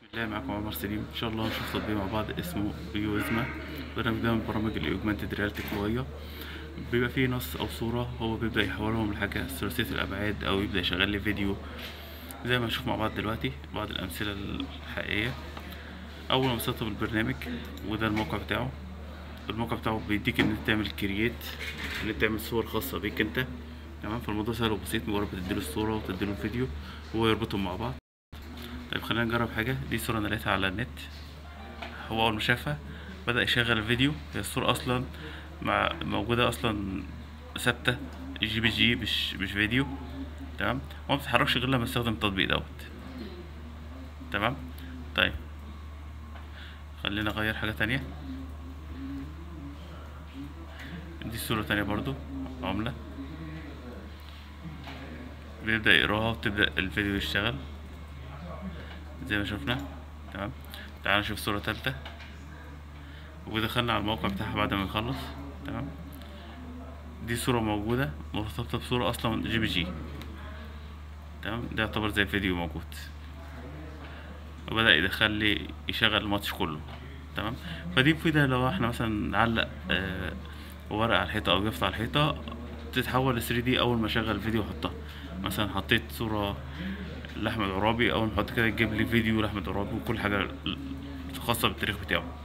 الله معكم عمر سليم ان شاء الله هنشوف تطبيق مع بعض اسمه يوزما برنامج ده من برامج الاوجمانتد رياليتي القوية بيبقى فيه نص او صورة هو بيبدأ يحولهم لحاجة ثلاثية الابعاد او يبدأ يشغل لي فيديو زي ما هنشوف مع بعض دلوقتي بعض الامثلة الحقيقية اول ما بسطب البرنامج وده الموقع بتاعه الموقع بتاعه بيديك ان انت تعمل كرييت ان انت تعمل صور خاصة بيك انت تمام فالموضوع سهل وبسيط مجرد بتديله الصورة وتديله الفيديو وهو يربطهم مع بعض طيب خلينا نجرب حاجة دي صورة أنا لقيتها على النت هو أول ما شافها بدأ يشغل الفيديو هي الصورة أصلا مع موجودة أصلا ثابتة جي بي جي مش مش فيديو تمام وما بتتحركش غير لما استخدم التطبيق دوت تمام طيب خلينا نغير حاجة تانية دي صورة تانية برضو عملة بيبدأ يقراها وتبدأ الفيديو يشتغل زي ما شفنا تمام تعال نشوف صورة تالتة ودخلنا على الموقع بتاعها بعد ما نخلص تمام دي صورة موجودة مرتبطة بصورة أصلا جي بي جي تمام ده يعتبر زي فيديو موجود وبدأ يدخل لي يشغل الماتش كله تمام فدي مفيدة لو احنا مثلا نعلق آه ورقة على الحيطة أو يافطة على الحيطة تتحول ل 3 دي أول ما أشغل الفيديو أحطها مثلا حطيت صورة لأحمد عرابي أول ما أحط كده يجيب لي فيديو لأحمد عرابي وكل حاجة خاصة بالتاريخ بتاعه